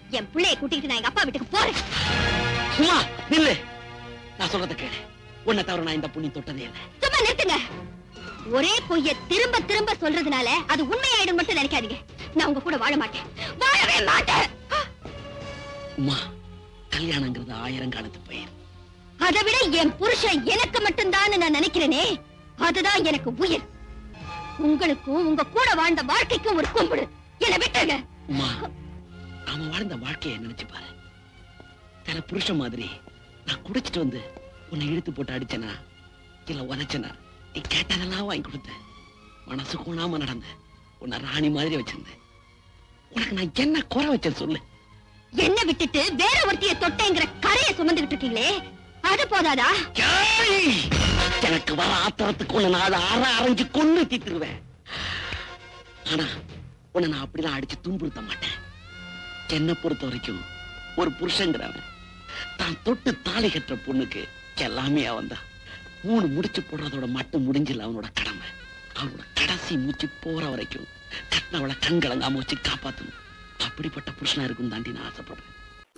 என் பிள்ளைய கூட்டிட்டு நான் எங்க அப்பா வீட்டுக்கு போறேன் சும்மா நில்லு நான் சொல்றத கேளு உன்னை தவிர நான் இந்த புண்ணி தொட்டதே இல்லை சும்மா நிறுத்துங்க ஒரே பொய்ய திரும்ப திரும்ப சொல்றதுனால அது உண்மையாயிடும் மட்டும் நினைக்காதீங்க நான் உங்க கூட வாழ மாட்டேன் வாழவே மாட்டேன் உமா கல்யாணங்கிறது ஆயிரம் காலத்து பயிர் அதை விட என் புருஷன் எனக்கு மட்டும்தான் நான் நினைக்கிறேனே அதுதான் எனக்கு உயிர் உங்களுக்கும் உங்க கூட வாழ்ந்த வாழ்க்கைக்கும் ஒரு கும்பிடு என்னை விட்டுருங்க உமா நாம வாழ்ந்த வாழ்க்கையை நினைச்சு பாரு தன புருஷன் மாதிரி நான் குடிச்சிட்டு வந்து உன்னை இழுத்து போட்டு அடிச்சனா இல்ல உதைச்சனா நீ கேட்டதெல்லாம் வாங்கி கொடுத்த மனசு கோணாம நடந்த உன்னை ராணி மாதிரி வச்சிருந்தேன் உனக்கு நான் என்ன குறை வச்சேன் சொல்லு என்ன விட்டுட்டு வேற ஒருத்திய தொட்டேங்கிற கரையை சுமந்துகிட்டு இருக்கீங்களே அது போதாதா ஏய்! எனக்கு வர ஆத்திரத்துக்கு உன்னை நான் அற அரைஞ்சு கொண்டு தீத்துருவேன் ஆனா உன்னை நான் அப்படிலாம் அடிச்சு துன்புறுத்த மாட்டேன் என்னை பொறுத்த வரைக்கும் ஒரு புருஷங்கிறவன் தான் தொட்டு தாலி கட்டுற பொண்ணுக்கு எல்லாமே அவன் தான் மூணு முடிச்சு போடுறதோட மட்டும் முடிஞ்சிല്ല அவனோட கடமை அவனோட கடைசி மூச்சு போற வரைக்கும் கட்டினவளை கண்கலங்காம வச்சு காப்பாத்தணும் அப்படிப்பட்ட புருஷனா இருக்கும் தாண்டி நான் ஆசைப்படுறேன்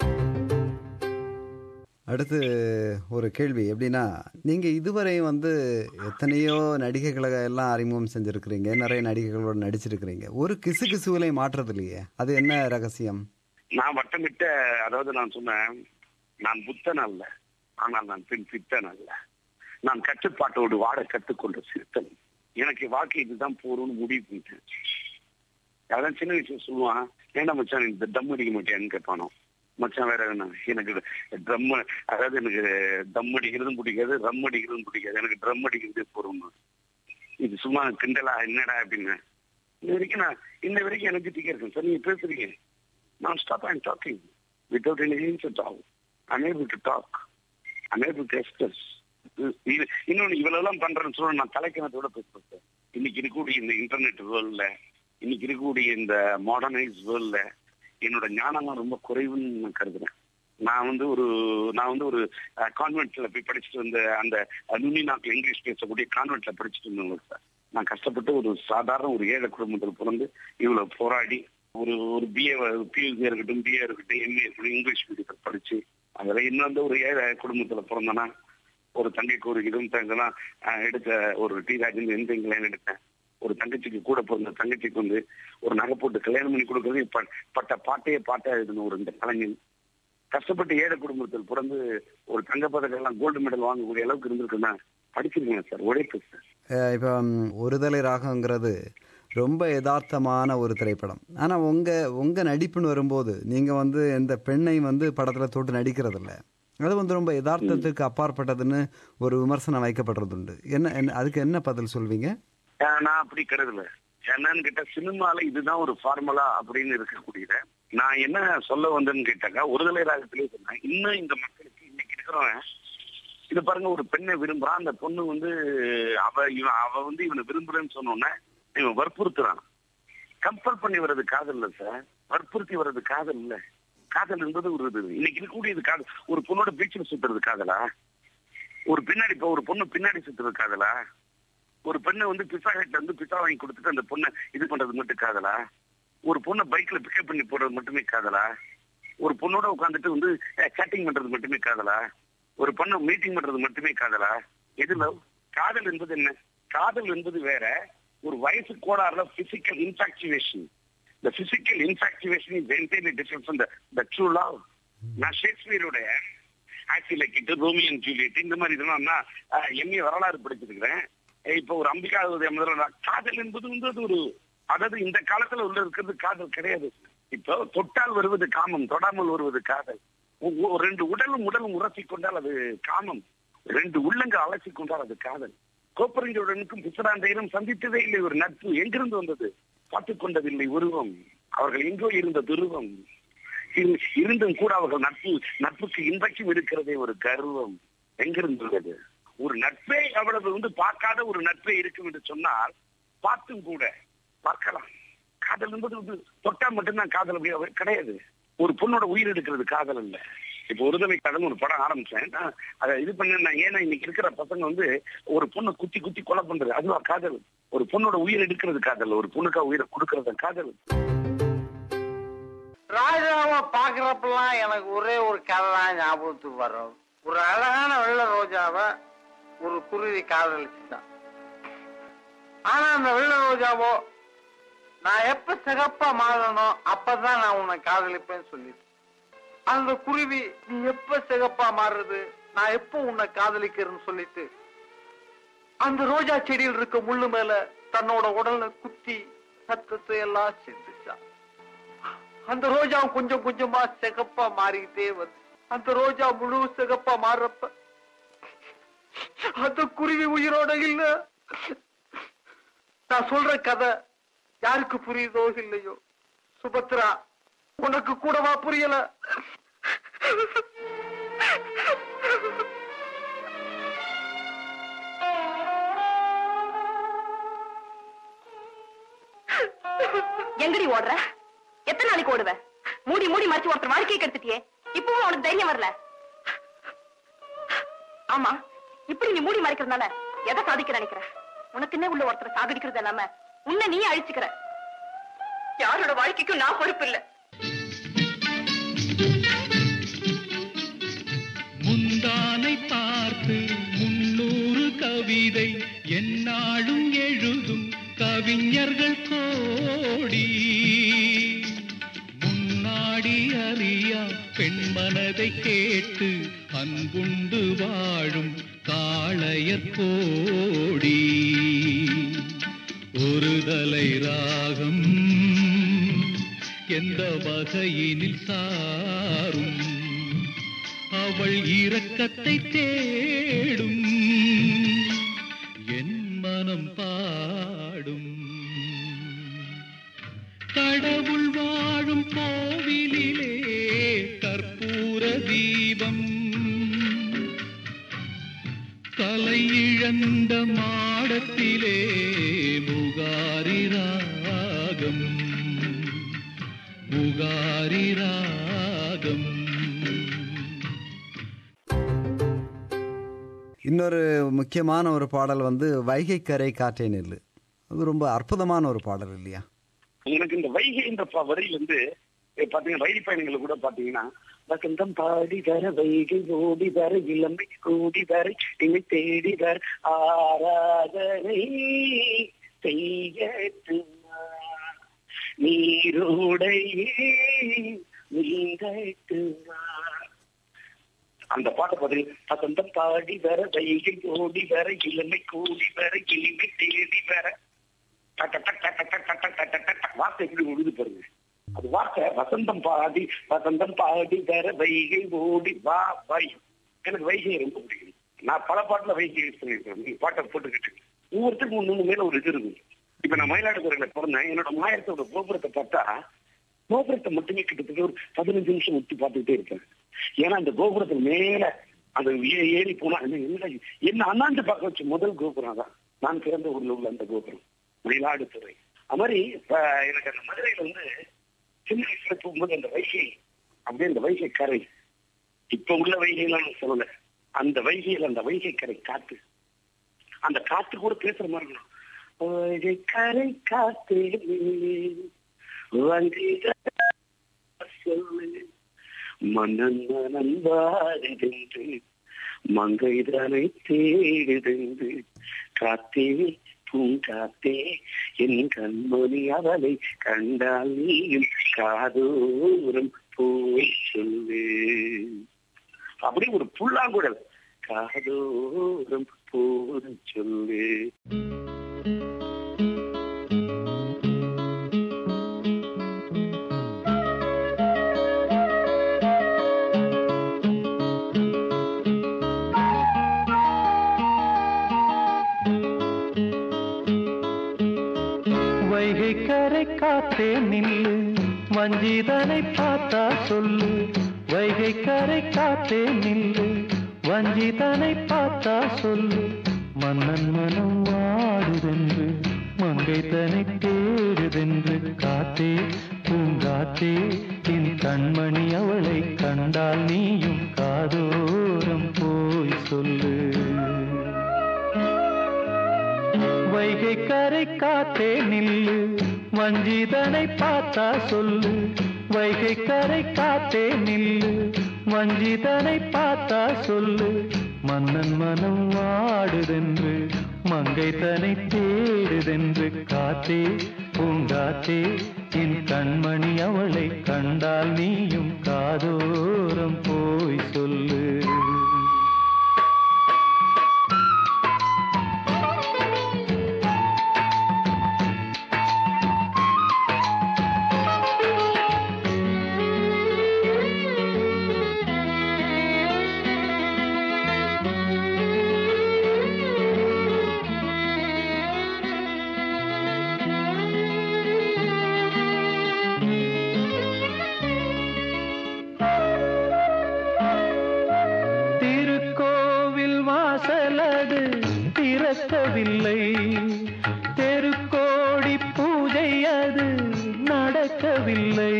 அடுத்து ஒரு கேள்வி எப்படின்னா நீங்கள் இதுவரை வந்து எத்தனையோ நடிகைகளை எல்லாம் அறிமுகம் செஞ்சுருக்கிறீங்க நிறைய நடிகைகளோட நடிச்சிருக்கிறீங்க ஒரு கிசு கிசுவிலை மாற்றுறது இல்லையே அது என்ன ரகசியம் நான் வட்டமிட்ட அதாவது நான் சொன்னேன் நான் புத்தன் அல்ல ஆனால் நான் பின் பித்தன் அல்ல நான் கட்டுப்பாட்டோடு வாழ கற்றுக்கொண்ட சிறுத்தன் எனக்கு வாழ்க்கை இதுதான் போறோம்னு முடிவு பண்ணிட்டேன் அதான் சின்ன வயசுல சொல்லுவான் ஏன்டா மச்சான் நீ இந்த தம் அடிக்க மாட்டேன்னு கேட்பானோ மச்சான் வேற என்ன எனக்கு ட்ரம் அதாவது எனக்கு தம் அடிக்கிறதும் பிடிக்காது ரம் அடிக்கிறதும் பிடிக்காது எனக்கு ட்ரம் அடிக்கிறதே போறோம்னு இது சும்மா கிண்டலா என்னடா அப்படின்னு இன்ன வரைக்கும் நான் இன்ன வரைக்கும் எனக்கு திக்க இருக்கேன் சார் நீங்க பேசுறீங்க நான் stop I'm talking without any hints at all unable to talk unable to express இது இன்னொன்னு இவ்வளவு பண்றேன்னு சொல்ல நான் தலைக்கணத்தோட பேசுறேன் சார் இன்னைக்கு இருக்கக்கூடிய இந்த இன்டர்நெட் வேர்ல்ட்ல இன்னைக்கு இருக்கக்கூடிய இந்த மாடர்னைஸ் வேர்ல்ட்ல என்னோட ஞானம்லாம் ரொம்ப குறைவுன்னு நான் கருதுறேன் நான் வந்து ஒரு நான் வந்து ஒரு கான்வென்ட்ல போய் படிச்சுட்டு வந்த அந்த நுனி நாட்டில் இங்கிலீஷ் பேசக்கூடிய கான்வென்ட்ல படிச்சுட்டு இருந்தவங்க சார் நான் கஷ்டப்பட்டு ஒரு சாதாரண ஒரு ஏழை குடும்பத்தில் பிறந்து இவ்வளவு போராடி ஒரு ஒரு பிஏ பியூசி இருக்கட்டும் பிஏ இருக்கட்டும் எம்ஏ இருக்கட்டும் இங்கிலீஷ் மீடியத்தில் படிச்சு அதில் இன்னும் வந்து ஒரு ஏழை குடும்பத்துல பிறந்தனா ஒரு தங்கைக்கு ஒரு இதுவும் தங்கலாம் எடுத்த ஒரு டி ராஜன் எந்த இங்கிலாந்து எடுத்தேன் ஒரு தங்கச்சிக்கு கூட பிறந்த தங்கச்சிக்கு வந்து ஒரு நகை போட்டு கல்யாணம் பண்ணி கொடுக்கறது ப- பட்ட பாட்டையே பாட்டா எழுதின ஒரு இந்த கலைஞன் கஷ்டப்பட்டு ஏழை குடும்பத்தில் பிறந்து ஒரு தங்கப்பதக்கம் எல்லாம் கோல்டு மெடல் வாங்கக்கூடிய அளவுக்கு இருந்திருக்குன்னா படிச்சிருக்கீங்க சார் உழைப்பு சார் அஹ் இப்போ ம், ஒருதலை ராகங்கிறது ரொம்ப யதார்த்தமான ஒரு திரைப்படம் ஆனால் உங்கள் உங்கள் நடிப்புன்னு வரும்போது நீங்கள் வந்து எந்த பெண்ணையும் வந்து படத்தில் தொட்டு நடிக்கிறதில்ல அது வந்து ரொம்ப யதார்த்தத்துக்கு அப்பாற்பட்டதுன்னு ஒரு விமர்சனம் வைக்கப்படுறதுண்டு என்ன என்ன அதுக்கு என்ன பதில் சொல்வீங்க ஆஹ் நான் அப்படி கிடையாது என்னன்னு கேட்டா சினிமால இதுதான் ஒரு ஃபார்முலா அப்படின்னு இருக்கக்கூடியது நான் என்ன சொல்ல வந்தேன்னு கேட்டாக்கா ஒருதலை ராகத்திலே சொன்னேன் இன்னும் இந்த மக்களுக்கு இன்னைக்கு இருக்கிறவன் இது பாருங்க ஒரு பெண்ணை விரும்புறான் அந்த பொண்ணு வந்து அவ இவன் அவ வந்து இவனை விரும்புறேன்னு சொன்னோன்னே இவன் வற்புறுத்துறான் கம்பல் பண்ணி வர்றது காதல் இல்ல சார் வற்புறுத்தி வர்றது காதல் இல்ல காதல் என்பது ஒரு இது இன்னைக்கு இருக்கக்கூடியது காதல் ஒரு பொண்ணோட பீச்சில் சுத்துறது காதலா ஒரு பின்னாடி இப்போ ஒரு பொண்ணு பின்னாடி சுத்துறது காதலா ஒரு பெண்ணை வந்து பிசா ஹெட்ல வந்து பிசா வாங்கி கொடுத்துட்டு அந்த பொண்ணை இது பண்றது மட்டும் காதலா ஒரு பொண்ணை பைக்ல பிக்கப் பண்ணி போறது மட்டுமே காதலா ஒரு பொண்ணோட உட்காந்துட்டு வந்து சேட்டிங் பண்றது மட்டுமே காதலா ஒரு பொண்ணை மீட்டிங் பண்றது மட்டுமே காதலா எது லவ் காதல் என்பது என்ன காதல் என்பது வேற ஒரு வயசு கோளாறுல பிசிக்கல் இன்ஃபாக்சுவேஷன் இந்த physical infatuation is entirely difference from the true love நான் ஷேக்ஸ்பியருடைய ஆக்சிலக்கிட்டு ரோமியன் ஜூலியட் இந்த மாதிரி இதெல்லாம் நான் எம்ஏ வரலாறு படிச்சிருக்கிறேன் இப்போ ஒரு அம்பிகா முதல்ல காதல் என்பது வந்து அது ஒரு அதாவது இந்த காலத்துல உள்ள இருக்கிறது காதல் கிடையாது இப்போ தொட்டால் வருவது காமம் தொடாமல் வருவது காதல் ஒ- ஒ- ரெண்டு உடலும் உடலும் உரசி கொண்டால் அது காமம் ரெண்டு உள்ளங்க அலசி கொண்டால் அது காதல் கோப்பரஞ்சோடனுக்கும் பிசராண்டையிலும் சந்தித்ததே இல்லை ஒரு நட்பு எங்கிருந்து வந்தது பார்த்துக் கொண்டதில்லை உருவம் அவர்கள் எங்கோ இருந்த துருவம் இரு- இருந்தும் கூட அவர்கள் நட்பு நட்புக்கு இன்றைக்கும் இருக்கிறதே ஒரு கர்வம் எங்கிருந்து உள்ளது ஒரு நட்பே அவ்வளவு வந்து பார்க்காத ஒரு நட்பே இருக்கும் என்று சொன்னால் பார்த்தும் கூட பார்க்கலாம் காதல் என்பது வந்து தொட்டா மட்டும்தான் காதல் அப்படி அவ- கிடையாது ஒரு பொண்ணோட உயிர் எடுக்கிறது காதல் இல்ல இப்ப ஒருதலை காதல் ஒரு படம் ஆரம்பிச்சேன் நான் அதை இது பண்ண நான் ஏன்னா இன்னைக்கு இருக்கிற பசங்க வந்து ஒரு பொண்ணை குத்தி குத்தி கொலை பண்றது அதுவா காதல் ஒரு பொண்ணோட உயிர் எடுக்கிறது காதல் ஒரு பொண்ணுக்கா உயிரை கொடுக்கறது காதல் ராஜாவா ரோஜாவை பாக்குறப்பெல்லாம் எனக்கு ஒரே ஒரு கதை தான் ஞாபகத்துக்கு வரும் ஒரு அழகான வெள்ளை ரோஜாவை ஒரு குருவி காதலிச்சுட்டான் ஆனா அந்த வெள்ளை ரோஜாவோ நான் எப்ப சிகப்பா மாறணும் அப்பதான் நான் உன்னை காதலிப்பேன்னு சொல்லிட்டு அந்த குருவி நீ எப்ப சிகப்பா மாறுறது நான் எப்ப உன்னை காதலிக்கிறேன்னு சொல்லிட்டு அந்த ரோஜா செடியில் இருக்க முள்ளு மேல தன்னோட உடல்ல குத்தி சத்தத்தை எல்லாம் செஞ்சுச்சான் அந்த ரோஜா கொஞ்சம் கொஞ்சமா சிகப்பா மாறிக்கிட்டே வந்து அந்த ரோஜா முழு சிகப்பா மாறுறப்ப அந்த குருவி உயிரோட இல்ல நான் சொல்ற கதை யாருக்கு புரியுதோ இல்லையோ சுபத்ரா உனக்கு கூடவா புரியல எங்கடி ஓடுற எத்தனை நாளைக்கு ஓடுவ மூடி மூடி மறைச்சு ஒருத்தர் வாழ்க்கையை கெடுத்துட்டியே இப்பவும் உனக்கு தைரியம் வரல ஆமா இப்படி நீ மூடி மறைக்கிறதுனால எதை சாதிக்க நினைக்கிற உனக்குன்னே உள்ள ஒருத்தரை சாகடிக்கிறது இல்லாம உன்னை நீ அழிச்சுக்கிற யாரோட வாழ்க்கைக்கும் நான் பொறுப்பு இல்ல முந்தானை பார்த்து முன்னூறு கவிதை எந்நாளும் எழுதும் கவிஞர்கள் கோடி முன்னாடி அறியா பெண் மனதை கேட்டு அன்புண்டு வாழும் காளையர் கோடி ஒரு தலை ராகம் எந்த வகையினில் சாரும் அவள் இரக்கத்தை தேடும் என் மனம் பாடும் கடவுள் வாழும் கோவிலிலே கற்பூர தீபம் கலை இழந்த மாடத்திலே முகாரி ராகம் முகாரி ராகம் இன்னொரு முக்கியமான ஒரு பாடல் வந்து வைகை கரை காற்றே நெல்லு அது ரொம்ப அற்புதமான ஒரு பாடல் இல்லையா உங்களுக்கு இந்த வைகை இந்த ப- வரியில இருந்து eh, பாத்தீங்கன்னா ரயில் பயணங்களை கூட பாத்தீங்கன்னா வசந்தம் பாடி வர வைகை ஓடி வர இளமை கூடி வர இமை தேடி வர ஆராதனை செய்யட்டுமா நீரோடையே நீங்கட்டுமா அந்த பாட்டை பாத்தீங்க வசந்தம் பாடி வர வைகை ஓடி வர இளமை கூடி வர இனிமை தேடி வர டக் டக் டக் டக் டக் டக் டக் டக் டக் டக் டக் வார்த்தை எப்படி விழுது பாருங்க அது வார்த்தை வசந்தம் பாடி வசந்தம் பாடி வர வைகை ஓடி வா வை எனக்கு வைகை ரொம்ப பிடிக்கும் நான் பல பாட்டுல வைகை யூஸ் பண்ணிருக்கேன் நீங்க பாட்டை போட்டுக்கிட்டு ஒவ்வொருத்தருக்கும் ஒண்ணு மேல ஒரு இது இருக்கு இப்ப நான் மயிலாடுதுறையில பிறந்தேன் என்னோட மாயத்தோட கோபுரத்தை பார்த்தா கோபுரத்தை மட்டுமே கிட்டத்தட்ட ஒரு பதினஞ்சு நிமிஷம் உத்து பார்த்துக்கிட்டே இருப்பேன் ஏன்னா அந்த கோபுரத்துக்கு மேல அந்த ஏ- ஏறி போனா என்ன என்னடா இது? என்ன அண்ணாந்து பார்க்க வச்ச முதல் கோபுரம் தான் நான் பிறந்த ஊர்ல உள்ள அந்த கோபுரம் மயிலாடுதுறை அது மாதிரி இப்ப எனக்கு அந்த மதுரையில வந்து சின்ன வயசுல போகும்போது அந்த வைகை அப்படியே அந்த வைகை கரை இப்ப உள்ள வைகைலாம் நான் சொல்லல அந்த வைகையில அந்த வைகை கரை காத்து அந்த காத்து கூட பேசுற மாதிரி இருக்கணும் வைகை கரை காத்து வந்திட சொல்லு மன்னன் மனன் வாடுதென்று மங்கைதனை தேடுதென்று காத்தே பூங்காத்தே என் கண்மணி அவளை கண்டால் நீயும் காதோரம் போய் சொல்லு அப்படி ஒரு புல்லாங்குழல் காதோரம் போய் சொல்லு வைகை கரை காத்தே நில்லு வஞ்சிதனை பார்த்தா சொல்லு வைகை கரை காத்தே நில்லு வஞ்சிதனை பார்த்தா சொல்லு மன்னன் மனம் வாடுதென்று மங்கை தனை தேடுதென்று காத்தே பூங்காத்தே என் கண்மணி அவளை கண்டால் நீயும் காதோரம் போய் சொல்லு வைகை கரை காத்தே நில்லு வஞ்சிதனை பார்த்தா சொல்லு வைகை கரை காத்தே நில்லு வஞ்சிதனை பார்த்தா சொல்லு மன்னன் மனம் வாடுதென்று மங்கை தனை தேடுதென்று காத்தே பூங்காத்தே என் கண்மணி அவளை கண்டால் நீயும் காதோரம் போய் சொல்லு திருக்கோவில் வாசலது திறக்கவில்லை தெருக்கோடி பூஜை அது நடக்கவில்லை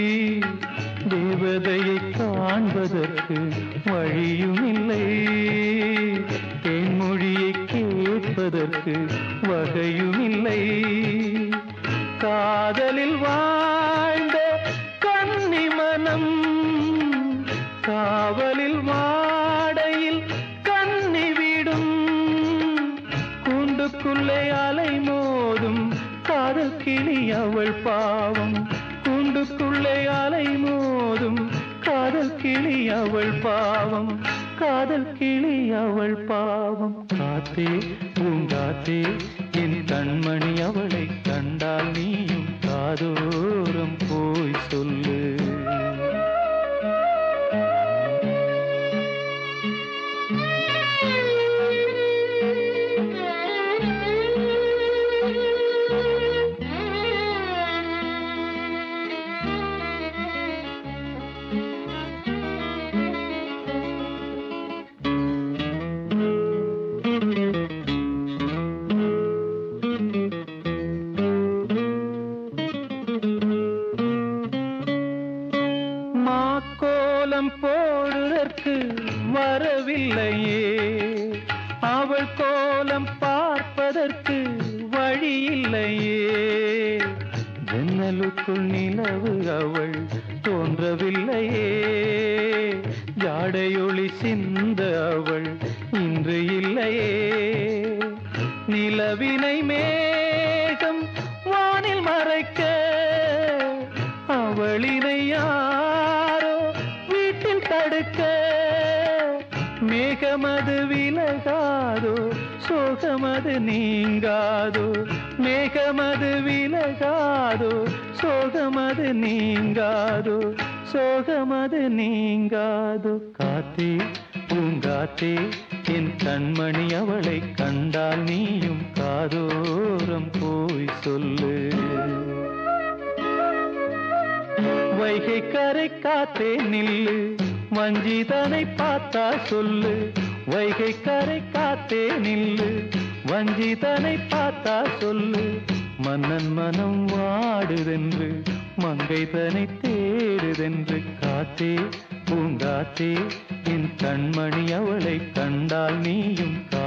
தேவதையை காண்பதற்கு வழியும் இல்லை தேன்மொழியை கேட்பதற்கு வகையும் இல்லை காதலில் வாழ்ந்த கன்னி மனம் காவலில் வாடையில் கண்ணி விடும் கூண்டுக்குள்ளே அலை மோதும் காதல் கிளி அவள் பாவம் கூண்டுக்குள்ளே அலை மோதும் காதல் கிளி அவள் பாவம் காதல் கிளி அவள் பாவம் காத்தே பூங்காத்தே என் கண்மணி அவளை கண்டால் நீயும் காதோரம் போய் சொல்லு மாக்கோலம் போடுவதற்கு வரவில்லையே அவள் கோலம் பார்ப்பதற்கு வழி இல்லையே ஜன்னலுக்குள் நிலவு அவள் தோன்றவில்லையே ஜாடையொளி சிந்த அவள் இன்று இல்லையே நிலவினை மேகம் வானில் மறைக்க அவளினை யாரோ வீட்டில் தடுக்க மேகமது விலகாதோ சோகமது நீங்காதோ மேகமது விலகாதோ சோகமது நீங்காதோ சோகமது நீங்காதோ காத்தே பூங்காத்தே என் கண்மணி அவளை கண்டால் நீயும் காதோரம் போய் சொல்லு வைகை கரை காத்தே நில்லு வஞ்சிதனை பார்த்தா சொல்லு வைகை கரை காத்தே நில்லு வஞ்சிதனை பார்த்தா சொல்லு மன்னன் மனம் வாடுதென்று மங்கை தனை தேடுதென்று காத்தே பூங்காத்தே என் கண்மணி அவளை கண்டால் நீயும் கா